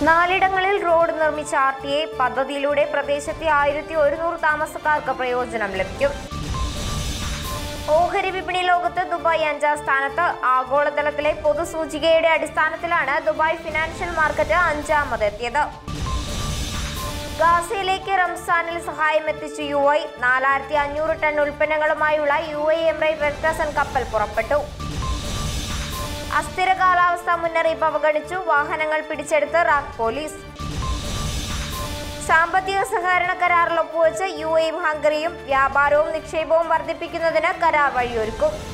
നാലിടങ്ങളിൽ road നിർമ്മിച്ച R T I പദ്ധതിയിലൂടെ പ്രദേശത്തെ ആയിരത്തി ഒരുന്നൂറ് താമസക്കാർക്ക് പ്രയോജനം ലഭിക്കും ഓഹരി വിപണി ലോകത്ത് ദുബായ് അഞ്ചാം സ്ഥാനത്ത് ആഗോളതലത്തിലെ പൊതുസൂചികയുടെ അടിസ്ഥാനത്തിലാണ് ദുബായ് ഫിനാൻഷ്യൽ മാർക്കറ്റ് അഞ്ചാമതെത്തിയത് ഗാസയിലേക്ക് റംസാനിൽ സഹായം എത്തിച്ച യു ഐ നാലായിരത്തി അഞ്ഞൂറ് ടൺ ഉൽപ്പന്നങ്ങളുമായുള്ള UAE Emirates red crescent കപ്പൽ പുറപ്പെട്ടു അസ്ഥിര കാലാവസ്ഥ മുന്നറിയിപ്പ് അവഗണിച്ചു വാഹനങ്ങൾ പിടിച്ചെടുത്ത് റാക്ക് പോലീസ് സാമ്പത്തിക സഹകരണ കരാറിൽ ഒപ്പുവെച്ച് യു എയും ഹംഗറിയും വ്യാപാരവും നിക്ഷേപവും വർദ്ധിപ്പിക്കുന്നതിന് കരാർ വഴിയൊരുക്കും